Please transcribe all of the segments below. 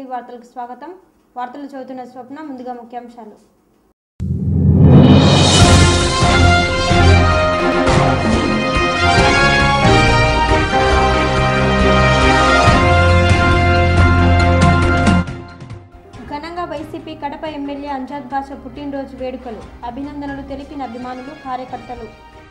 వార్తలకు స్వాగతం వార్తలు చదువుతున్న స్వప్న ముందుగా ముఖ్యాంశాలు ఘనంగా వైసీపీ కడప ఎమ్మెల్యే అంజాద్ బాషా పుట్టినరోజు వేడుకలు అభినందనలు తెలిపిన అభిమానులు కార్యకర్తలు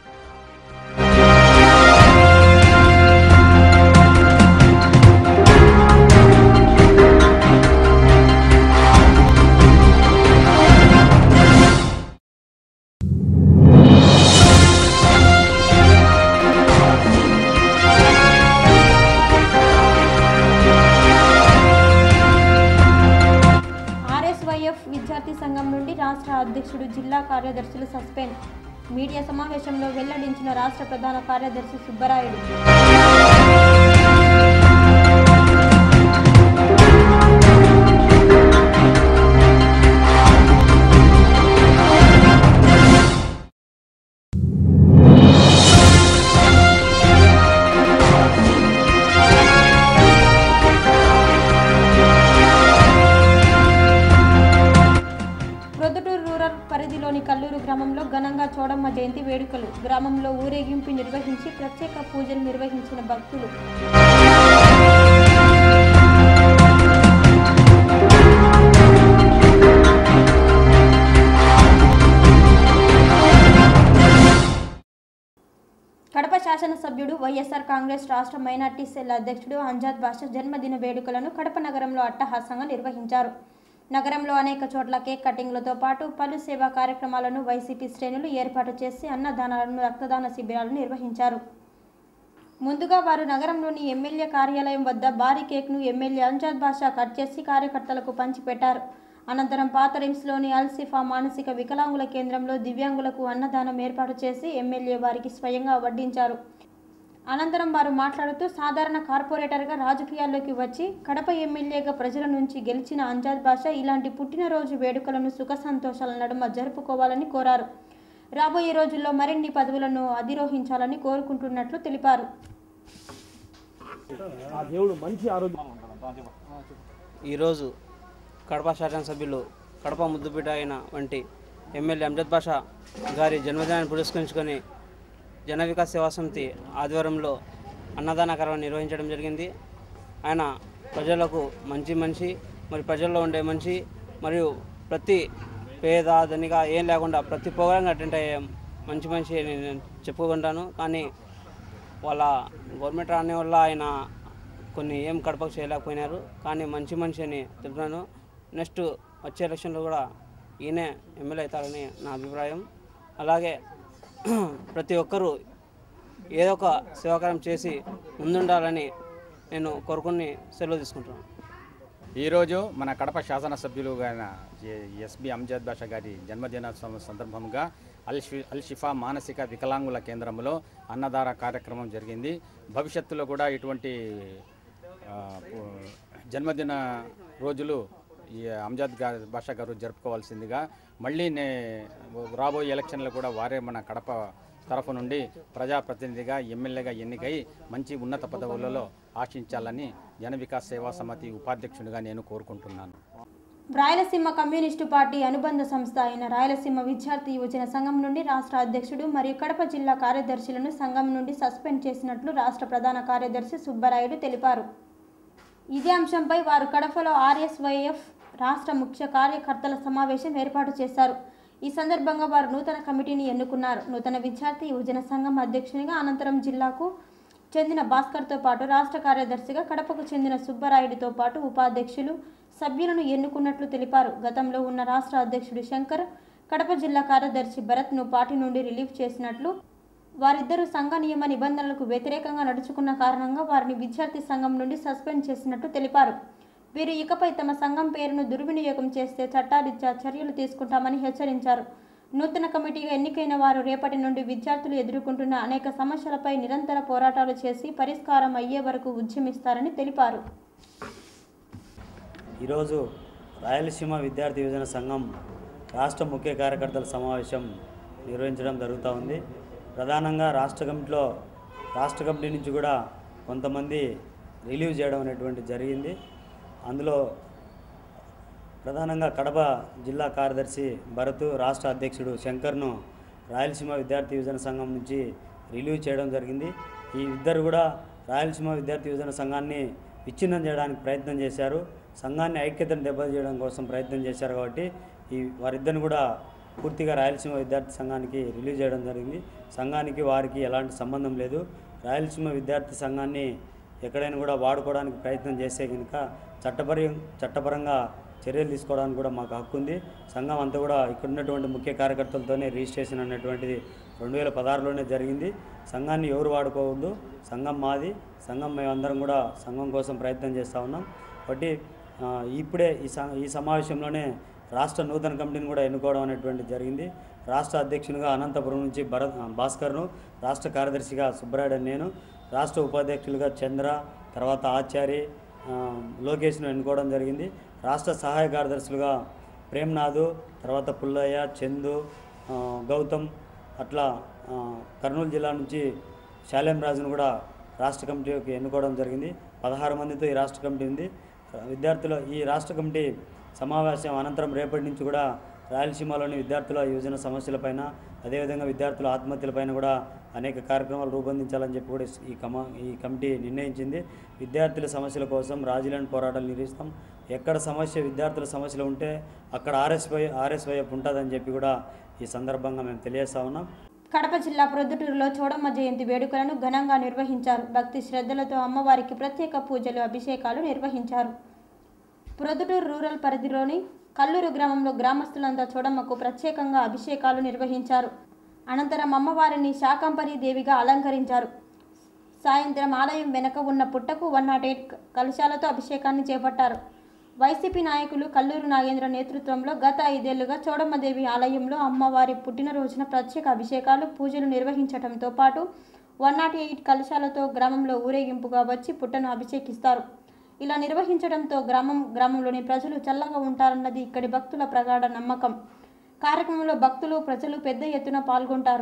ఆర్ఎస్వైఎఫ్ విద్యార్థి సంఘం నుండి రాష్ట్ర అధ్యక్షుడు జిల్లా కార్యదర్శులు సస్పెండ్ మీడియా సమావేశంలో వెల్లడించిన రాష్ట్ర ప్రధాన కార్యదర్శి సుబ్బరాయుడు ప్రొద్దుటూరు రూరల్ పరిధిలోని కల్లూరు గ్రామంలో ఘనంగా చోడమ్మ జయంతి వేడుకలు గ్రామంలో ఊరేగింపు నిర్వహించి ప్రత్యేక పూజలు నిర్వహించిన భక్తులు కడప శాసనసభ్యుడు వైఎస్ఆర్ కాంగ్రెస్ రాష్ట్ర మైనార్టీ సెల్ అధ్యక్షుడు అంజాద్ బాషా జన్మదిన వేడుకలను కడప నగరంలో అట్టహాసంగా నిర్వహించారు నగరంలో అనేక చోట్ల కేక్ కటింగ్లతో పాటు పలు సేవా కార్యక్రమాలను వైసీపీ శ్రేణులు ఏర్పాటు చేసి అన్నదానాలను రక్తదాన శిబిరాలు నిర్వహించారు ముందుగా వారు నగరంలోని ఎమ్మెల్యే కార్యాలయం వద్ద భారీ కేక్ను ఎమ్మెల్యే అంజాద్ బాషా కట్ చేసి కార్యకర్తలకు పంచిపెట్టారు అనంతరం పాత రిమ్స్లోని అల్సిఫా మానసిక వికలాంగుల కేంద్రంలో దివ్యాంగులకు అన్నదానం ఏర్పాటు చేసి ఎమ్మెల్యే వారికి స్వయంగా వడ్డించారు అనంతరం వారు మాట్లాడుతూ సాధారణ కార్పొరేటర్గా రాజకీయాల్లోకి వచ్చి కడప ఎమ్మెల్యేగా ప్రజల నుంచి గెలిచిన అంజాద్ బాషా ఇలాంటి పుట్టినరోజు వేడుకలను సుఖ సంతోషాల నడుమ జరుపుకోవాలని కోరారు రాబోయే రోజుల్లో మరిన్ని పదవులను అధిరోహించాలని కోరుకుంటున్నట్లు తెలిపారు ఆ దేవుడు మంచి ఆరోగ్యం ఈరోజు కడప శాసనసభ్యులు కడప ముద్దుబిడ్డ అయిన వంటి ఎమ్మెల్యే అంజద్ బాషా గారి జన్మదినాన్ని పురస్కరించుకొని జన వికాస్ సేవా సమితి ఆధ్వర్యంలో అన్నదాన కార్యక్రమం నిర్వహించడం జరిగింది ఆయన ప్రజలకు మంచి మనిషి మరి ప్రజల్లో ఉండే మనిషి మరియు ప్రతి పేద ధనిక ఏం లేకుండా ప్రతి ప్రోగ్రాంకి అటెండ్ అయ్యే మంచి మనిషి అని నేను చెప్పుకుంటాను కానీ వాళ్ళ గవర్నమెంట్ రాని వల్ల ఆయన కొన్ని ఏం కడపకు చేయలేకపోయినారు కానీ మంచి మనిషి అని చెప్తున్నాను నెక్స్ట్ వచ్చే ఎలక్షన్లో కూడా ఈయనే ఎమ్మెల్యే అవుతారని నా అభిప్రాయం అలాగే ప్రతి ఒక్కరూ ఏదో ఒక సేవాకారం చేసి ముందుండాలని నేను కోరుకుని సెలవు తీసుకుంటున్నాను ఈరోజు మన కడప శాసనసభ్యులు అయిన ఎస్బి అంజద్ బాషా గారి జన్మదినోత్సవం సందర్భంగా అల్ షి అల్ షిఫా మానసిక వికలాంగుల కేంద్రంలో అన్నదాన కార్యక్రమం జరిగింది భవిష్యత్తులో కూడా ఇటువంటి ఆ, పు- జన్మదిన రోజులు ఈ అంజద్ గా బాషా గారు జరుపుకోవాల్సిందిగా మళ్ళీ నే రాబోయే ఎలక్షన్లో కూడా వారే మన కడప తరఫు నుండి ప్రజాప్రతినిధిగా ఎమ్మెల్యేగా ఎన్నికై మంచి ఉన్నత పదవులలో ఆశించాలని జన వికాస్ సేవా సమితి ఉపాధ్యక్షునిగా నేను కోరుకుంటున్నాను రాయలసీమ కమ్యూనిస్టు పార్టీ అనుబంధ సంస్థ అయిన రాయలసీమ విద్యార్థి యువజన సంఘం నుండి రాష్ట్ర అధ్యక్షుడు మరియు కడప జిల్లా కార్యదర్శులను సంఘం నుండి సస్పెండ్ చేసినట్లు రాష్ట్ర ప్రధాన కార్యదర్శి సుబ్బరాయుడు తెలిపారు ఇదే అంశంపై వారు కడపలో ఆర్ఎస్వైఎఫ్ రాష్ట్ర ముఖ్య కార్యకర్తల సమావేశం ఏర్పాటు చేశారు ఈ సందర్భంగా వారు నూతన కమిటీని ఎన్నుకున్నారు నూతన విద్యార్థి యువజన సంఘం అధ్యక్షునిగా అనంతరం జిల్లాకు చెందిన భాస్కర్తో పాటు రాష్ట్ర కార్యదర్శిగా కడపకు చెందిన సుబ్బరాయుడితో పాటు ఉపాధ్యక్షులు సభ్యులను ఎన్నుకున్నట్లు తెలిపారు గతంలో ఉన్న రాష్ట్ర అధ్యక్షుడు శంకర్ కడప జిల్లా కార్యదర్శి భరత్ను పార్టీ నుండి రిలీవ్ చేసినట్లు వారిద్దరూ సంఘ నియమ నిబంధనలకు వ్యతిరేకంగా నడుచుకున్న కారణంగా వారిని విద్యార్థి సంఘం నుండి సస్పెండ్ చేసినట్టు తెలిపారు వీరు ఇకపై తమ సంఘం పేరును దుర్వినియోగం చేస్తే చట్టారీత్యా చర్యలు తీసుకుంటామని హెచ్చరించారు నూతన కమిటీగా ఎన్నికైన వారు రేపటి నుండి విద్యార్థులు ఎదుర్కొంటున్న అనేక సమస్యలపై నిరంతర పోరాటాలు చేసి పరిష్కారం అయ్యే వరకు ఉద్యమిస్తారని తెలిపారు ఈరోజు రాయలసీమ విద్యార్థి యువజన సంఘం రాష్ట్ర ముఖ్య కార్యకర్తల సమావేశం నిర్వహించడం జరుగుతూ ఉంది ప్రధానంగా రాష్ట్ర కమిటీలో రాష్ట్ర కమిటీ నుంచి కూడా కొంతమంది రిలీవ్ చేయడం అనేటువంటి జరిగింది అందులో ప్రధానంగా కడప జిల్లా కార్యదర్శి భరత్ రాష్ట్ర అధ్యక్షుడు శంకర్ను రాయలసీమ విద్యార్థి యువజన సంఘం నుంచి రిలీవ్ చేయడం జరిగింది ఈ ఇద్దరు కూడా రాయలసీమ విద్యార్థి యువజన సంఘాన్ని విచ్ఛిన్నం చేయడానికి ప్రయత్నం చేశారు సంఘాన్ని ఐక్యతను దెబ్బతీయడం కోసం ప్రయత్నం చేశారు కాబట్టి ఈ వారిద్దరిని కూడా పూర్తిగా రాయలసీమ విద్యార్థి సంఘానికి రిలీవ్ చేయడం జరిగింది సంఘానికి వారికి ఎలాంటి సంబంధం లేదు రాయలసీమ విద్యార్థి సంఘాన్ని ఎక్కడైనా కూడా వాడుకోవడానికి ప్రయత్నం చేస్తే కనుక చట్టపరి చట్టపరంగా చర్యలు తీసుకోవడానికి కూడా మాకు హక్కు ఉంది సంఘం అంతా కూడా ఇక్కడ ఉన్నటువంటి ముఖ్య కార్యకర్తలతోనే రిజిస్ట్రేషన్ అనేటువంటిది రెండు వేల పదహారులోనే జరిగింది సంఘాన్ని ఎవరు వాడుకోవద్దు సంఘం మాది సంఘం మేమందరం కూడా సంఘం కోసం ప్రయత్నం చేస్తూ ఉన్నాం కాబట్టి ఆ, ఇప్పుడే ఈ స ఈ సమావేశంలోనే రాష్ట్ర నూతన కమిటీని కూడా ఎన్నుకోవడం అనేటువంటి జరిగింది రాష్ట్ర అధ్యక్షునిగా అనంతపురం నుంచి భరత్ భాస్కర్ను రాష్ట్ర కార్యదర్శిగా సుబ్బరాయుడు నేను రాష్ట్ర ఉపాధ్యక్షులుగా చంద్ర తర్వాత ఆచారి ఆ, లోకేష్ను ఎన్నుకోవడం జరిగింది రాష్ట్ర సహాయ కార్యదర్శులుగా ప్రేమ్నాథ్ తర్వాత పుల్లయ్య చందు ఆ, గౌతమ్ అట్లా ఆ, కర్నూలు జిల్లా నుంచి శాలేం రాజును కూడా రాష్ట్ర కమిటీకి ఎన్నుకోవడం జరిగింది పదహారు మందితో ఈ రాష్ట్ర కమిటీ ఉంది విద్యార్థుల ఈ రాష్ట్ర కమిటీ సమావేశం అనంతరం రేపటి నుంచి కూడా రాయలసీమలోని విద్యార్థుల యువజన సమస్యలపైన అదేవిధంగా విద్యార్థుల ఆత్మహత్యలపైన కూడా అనేక కార్యక్రమాలు రూపొందించాలని చెప్పి కూడా ఈ కమ ఈ కమిటీ నిర్ణయించింది విద్యార్థుల సమస్యల కోసం రాజీలేని పోరాటాలు నిర్వహిస్తాం ఎక్కడ సమస్య విద్యార్థుల సమస్యలు ఉంటే అక్కడ ఆర్ఎస్వై ఆర్ఎస్వైఎఫ్ ఉంటుందని చెప్పి కూడా ఈ సందర్భంగా మేము తెలియజేస్తా ఉన్నాం కడప జిల్లా ప్రొద్దుటూరులో చోడమ్మ జయంతి వేడుకలను ఘనంగా నిర్వహించారు భక్తి శ్రద్ధలతో అమ్మవారికి ప్రత్యేక పూజలు అభిషేకాలు నిర్వహించారు ప్రొద్దుటూరు రూరల్ పరిధిలోని కల్లూరు గ్రామంలో గ్రామస్తులంతా చోడమ్మకు ప్రత్యేకంగా అభిషేకాలు నిర్వహించారు అనంతరం అమ్మవారిని శాకంపరి దేవిగా అలంకరించారు సాయంత్రం ఆలయం వెనక ఉన్న పుట్టకు వన్ నాట్ ఎయిట్ కలశాలతో అభిషేకాన్ని చేపట్టారు వైసీపీ నాయకులు కల్లూరు నాగేంద్ర నేతృత్వంలో గత ఐదేళ్లుగా చోడమ్మదేవి ఆలయంలో అమ్మవారి పుట్టినరోజున ప్రత్యేక అభిషేకాలు పూజలు నిర్వహించడంతో పాటు వన్ నాట్ ఎయిట్ కలశాలతో గ్రామంలో ఊరేగింపుగా వచ్చి పుట్టను అభిషేకిస్తారు ఇలా నిర్వహించడంతో గ్రామం గ్రామంలోని ప్రజలు చల్లగా ఉంటారన్నది ఇక్కడి భక్తుల ప్రగాఢ నమ్మకం కార్యక్రమంలో భక్తులు ప్రజలు పెద్ద ఎత్తున పాల్గొంటారు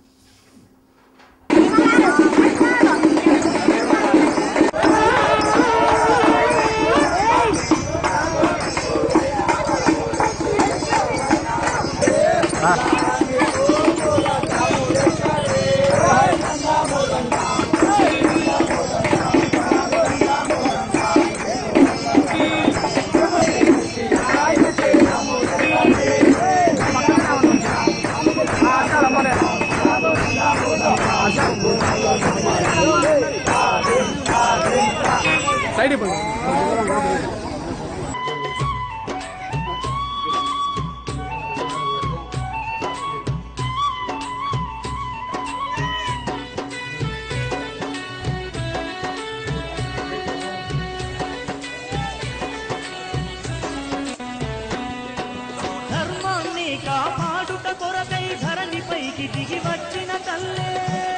ధర్మాన్ని కాపాడుట కొరకై ధరణిపైకి దిగి వచ్చిన తల్లే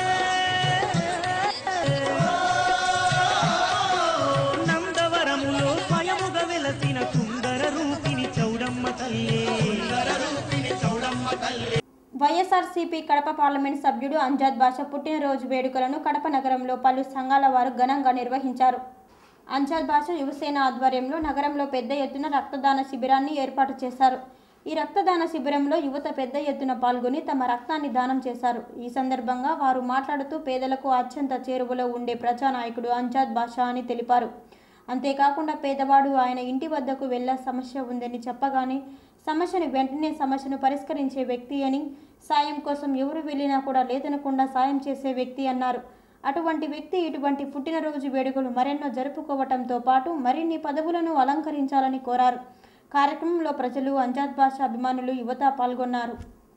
నందవరములో స్వయముగా వెలసిన సుందర రూపిణి చౌడమ్మ తల్లే చౌడమ్మ తల్లే వైఎస్ఆర్సీపీ కడప పార్లమెంట్ సభ్యుడు అంజాద్ బాషా పుట్టినరోజు వేడుకలను కడప నగరంలో పలు సంఘాల వారు ఘనంగా నిర్వహించారు అంజాద్ బాషా యువసేన ఆధ్వర్యంలో నగరంలో పెద్ద ఎత్తున రక్తదాన శిబిరాన్ని ఏర్పాటు చేశారు ఈ రక్తదాన శిబిరంలో యువత పెద్ద ఎత్తున పాల్గొని తమ రక్తాన్ని దానం చేశారు ఈ సందర్భంగా వారు మాట్లాడుతూ పేదలకు అత్యంత చేరువలో ఉండే ప్రజానాయకుడు అంజాద్ బాషా అని తెలిపారు అంతేకాకుండా పేదవాడు ఆయన ఇంటి వద్దకు వెళ్ళ సమస్య ఉందని చెప్పగానే సమస్యను వెంటనే సమస్యను పరిష్కరించే వ్యక్తి అని సాయం కోసం ఎవరు వెళ్ళినా కూడా లేదనకుండా సాయం చేసే వ్యక్తి అన్నారు అటువంటి వ్యక్తి ఇటువంటి పుట్టినరోజు వేడుకలు మరెన్నో జరుపుకోవటంతో పాటు మరిన్ని పదవులను అలంకరించాలని కోరారు కార్యక్రమంలో ప్రజలు అంజాద్ భాష అభిమానులు యువత పాల్గొన్నారు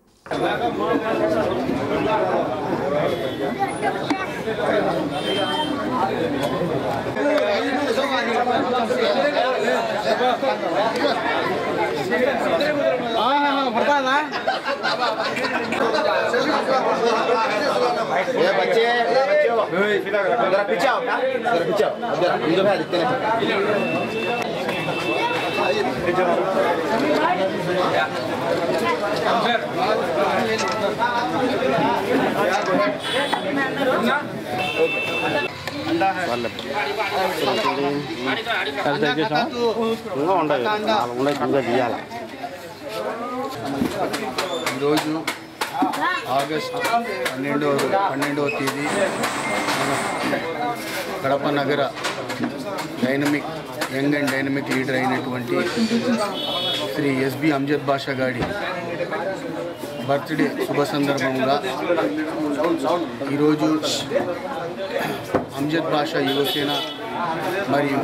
ये बच्चे जरा पीछे आओ क्या जरा पीछे आओ जरा जो है दिखते नहीं ఇంకా ఉండదు నాలుగు ఉండదు ఇంకా తీయాలి ఈరోజు ఆగస్ట్ పన్నెండవ పన్నెండవ తేదీ మన కడప నగర dynamic young and dynamic leader అయినటువంటి శ్రీ ఎస్బి అంజద్ బాషా గారి బర్త్డే శుభ సందర్భంగా ఈరోజు అంజద్ బాషా యువసేన మరియు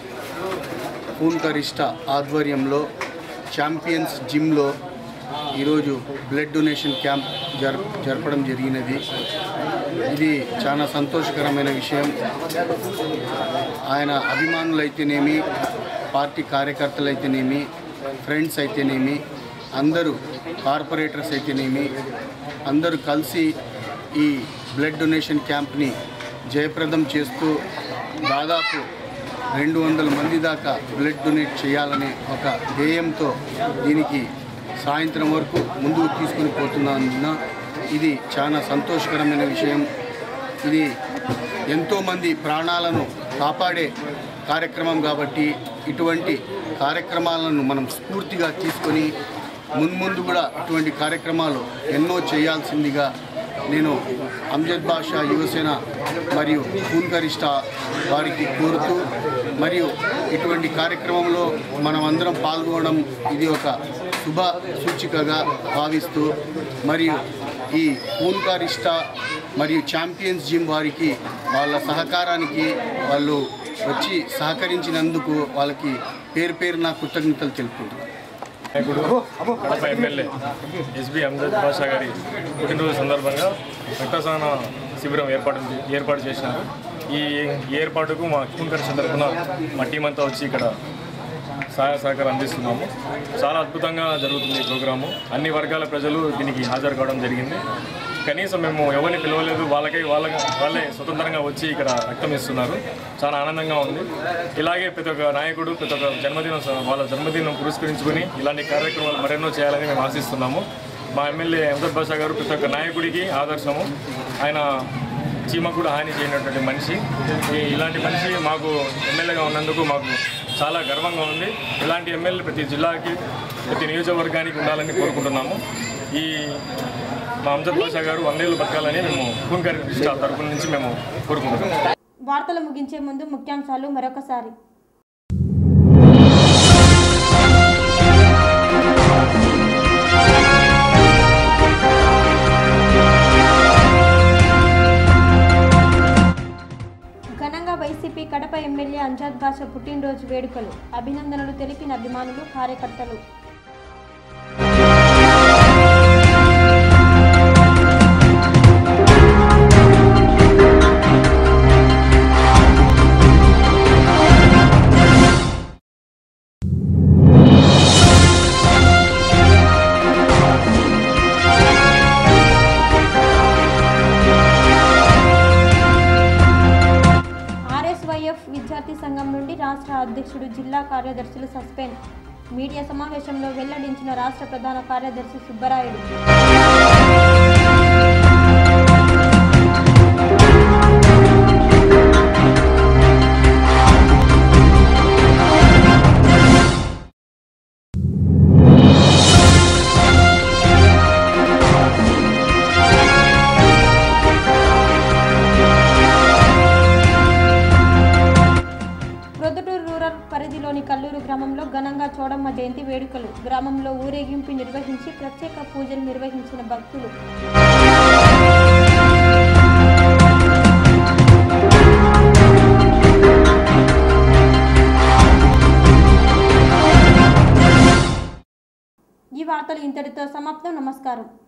పూన్ కరిష్ట ఆధ్వర్యంలో ఛాంపియన్స్ జిమ్లో ఈరోజు బ్లడ్ డొనేషన్ క్యాంప్ జర జరపడం జరిగినది ఇది చాలా సంతోషకరమైన విషయం ఆయన అభిమానులైతేనేమి పార్టీ కార్యకర్తలైతేనేమి ఫ్రెండ్స్ అయితేనేమి అందరూ కార్పొరేటర్స్ అయితేనేమి అందరూ కలిసి ఈ బ్లడ్ డొనేషన్ క్యాంప్ని జయప్రదం చేస్తూ దాదాపు రెండు వందల మంది దాకా బ్లడ్ డొనేట్ చేయాలనే ఒక ధ్యేయంతో దీనికి సాయంత్రం వరకు ముందుకు తీసుకుని పోతున్నందున ఇది చాలా సంతోషకరమైన విషయం ఇది ఎంతోమంది ప్రాణాలను కాపాడే కార్యక్రమం కాబట్టి ఇటువంటి కార్యక్రమాలను మనం స్ఫూర్తిగా తీసుకొని మున్ముందు కూడా ఇటువంటి కార్యక్రమాలు ఎన్నో చేయాల్సిందిగా నేను అంజద్ బాషా యువసేన మరియు పూన్కరిష్ట వారికి కోరుతూ మరియు ఇటువంటి కార్యక్రమంలో మనం అందరం పాల్గొనడం ఇది ఒక శుభ సూచికగా భావిస్తూ మరియు ఈ పూన్కారిష్ట మరియు ఛాంపియన్స్ జిమ్ వారికి వాళ్ళ సహకారానికి వాళ్ళు వచ్చి సహకరించినందుకు వాళ్ళకి పేరు పేరు నా కృతజ్ఞతలు తెలుపుకుంటున్నాను నాయకుడు కడప ఎమ్మెల్యే ఎస్బి అంజద్ బాషా గారి పుట్టినరోజు సందర్భంగా రక్తదాన శిబిరం ఏర్పాటు ఏర్పాటు చేసినారు ఈ ఈ ఏర్పాటుకు మా కుంకర్ తరఫున మా టీం అంతా వచ్చి ఇక్కడ సహాయ సహకారం అందిస్తున్నాము చాలా అద్భుతంగా జరుగుతుంది ఈ ప్రోగ్రాము అన్ని వర్గాల ప్రజలు దీనికి హాజరు కావడం జరిగింది కనీసం మేము ఎవరిని పిలవలేదు వాళ్ళకై వాళ్ళ వాళ్ళే స్వతంత్రంగా వచ్చి ఇక్కడ రక్తం ఇస్తున్నారు చాలా ఆనందంగా ఉంది ఇలాగే ప్రతి ఒక్క నాయకుడు ప్రతి ఒక్క జన్మదినం స- వాళ్ళ జన్మదినం పురస్కరించుకొని ఇలాంటి కార్యక్రమాలు మరెన్నో చేయాలని మేము ఆశిస్తున్నాము మా ఎమ్మెల్యే ఎంసద్ బాషా గారు ప్రతి ఒక్క నాయకుడికి ఆదర్శము ఆయన చీమకు కూడా హాని చేయనటువంటి మనిషి ఈ- ఇలాంటి మనిషి మాకు ఎమ్మెల్యేగా ఉన్నందుకు మాకు చాలా గర్వంగా ఉంది ఇలాంటి ఎమ్మెల్యే ప్రతి జిల్లాకి ప్రతి నియోజకవర్గానికి ఉండాలని కోరుకుంటున్నాము ఈ మా అంజద్ బాషా గారు వందేళ్ళు బతకాలని మేము పూన్కర్ స్టాఫ్ తరపున నుంచి మేము కోరుకుంటున్నాము వార్తలు ముగించే ముందు ముఖ్యాంశాలు మరొకసారి ఘనంగా వైసీపీ కడప ఎమ్మెల్యే అంజాద్ బాషా పుట్టినరోజు వేడుకలు అభినందనలు తెలిపిన అభిమానులు కార్యకర్తలు ఆర్ఎస్వైఎఫ్ విద్యార్థి సంఘం నుండి రాష్ట్ర అధ్యక్షుడు జిల్లా కార్యదర్శులు సస్పెండ్ మీడియా సమావేశంలో వెల్లడించిన రాష్ట్ర ప్రధాన కార్యదర్శి సుబ్బరాయుడు ప్రొద్దుటూరు రూరల్ పరిధిలోని కల్లూరు గ్రామంలో ఘనంగా చోడమ్మ జయంతి వేడుకలు గ్రామంలో ఊరేగింపు నిర్వహించి ప్రత్యేక పూజలు నిర్వహించిన భక్తులు ఈ వార్తలు ఇంతటితో సమాప్తం నమస్కారం